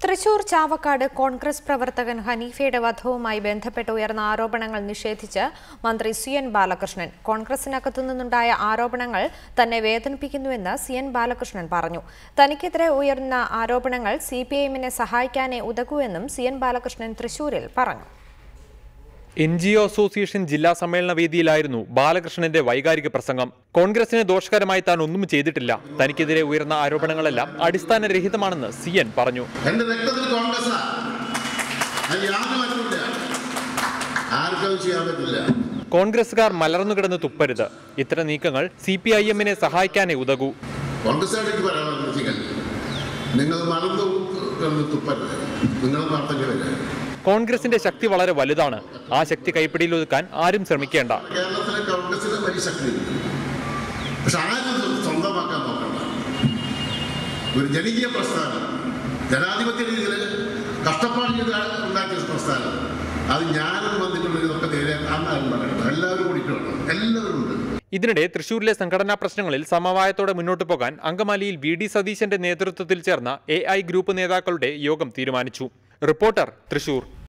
തൃശൂർ ചാവക്കാട് കോൺഗ്രസ് പ്രവർത്തകൻ ഹനീഫയുടെ വധവുമായി ബന്ധപ്പെട്ട് ഉയർന്ന ആരോപണങ്ങൾ നിഷേധിച്ച് മന്ത്രി സി എൻ ബാലകൃഷ്ണൻ കോൺഗ്രസിനകത്തു നിന്നുണ്ടായ ആരോപണങ്ങൾ തന്നെ വേദനിപ്പിക്കുന്നുവെന്ന് സി എൻ ബാലകൃഷ്ണൻ പറഞ്ഞു തനിക്കെതിരെ ഉയർന്ന ആരോപണങ്ങൾ സി പി ഐഎമ്മിനെ സഹായിക്കാനേ ഉതകൂവെന്നും സി എൻ ബാലകൃഷ്ണൻ തൃശൂരിൽ പറഞ്ഞു എൻ ജി ഒ അസോസിയേഷൻ ജില്ലാ സമ്മേളന വേദിയിലായിരുന്നു ബാലകൃഷ്ണന്റെ വൈകാരിക പ്രസംഗം കോൺഗ്രസിന് ദോഷകരമായി താൻ ഒന്നും ചെയ്തിട്ടില്ല തനിക്കെതിരെ ഉയർന്ന ആരോപണങ്ങളെല്ലാം അടിസ്ഥാനരഹിതമാണെന്ന് സി എൻ പറഞ്ഞു എന്റെ രക്തത്തിൽ കോൺഗ്രസ് അത് യാതൊരു മാറ്റമില്ല ആർക്കും അത് ചെയ്യാൻ പറ്റില്ല കോൺഗ്രസുകാർ മലർന്നു കിടന്ന് തുപ്പരുത് ഇത്തരം നീക്കങ്ങൾ സി പി ഐ എമ്മിനെ സഹായിക്കാനേ ഉതകൂ കോൺഗ്രസ്സുകാർക്ക് പറയാനുള്ള നിങ്ങൾ നിങ്ങൾ മറന്നു കിടന്ന് തുപ്പരുത് നിങ്ങൾ മറത്തേണ്ടതില്ല കോൺഗ്രസിന്റെ ശക്തി വളരെ വലുതാണ് ആ ശക്തി കൈപ്പിടിയിൽ ഒതുക്കാൻ ആരും ശ്രമിക്കേണ്ട കേരളത്തിലെ കോൺഗ്രസിന് വലിയ ശക്തിയുണ്ട് പക്ഷെ ആരും ഇത് സ്വന്തമാക്കാൻ നോക്കണ്ട ഒരു ജനകീയ പ്രസ്ഥാനം ജനാധിപത്യ രീതിയിൽ കഷ്ടപ്പാട് ചെയ്ത് ഉണ്ടാക്കിയ പ്രസ്ഥാനം അത് ഞാനും വന്നിട്ടുള്ളതൊക്കെ നേരെ അന്നാരും പറയണ്ട എല്ലാവരും കൂടിയിട്ട് വേണം എല്ലാവരും ഉണ്ട് ഇതിനിടെ തൃശൂരിലെ സംഘടനാ പ്രശ്നങ്ങളിൽ സമവായത്തോടെ മുന്നോട്ടു പോകാൻ അങ്കമാലിയിൽ വി ഡി സതീശന്റെ നേതൃത്വത്തിൽ ചേർന്ന എ ഐ ഗ്രൂപ്പ് നേതാക്കളുടെ യോഗം തീരുമാനിച്ചു റിപ്പോർട്ടർ തൃശൂർ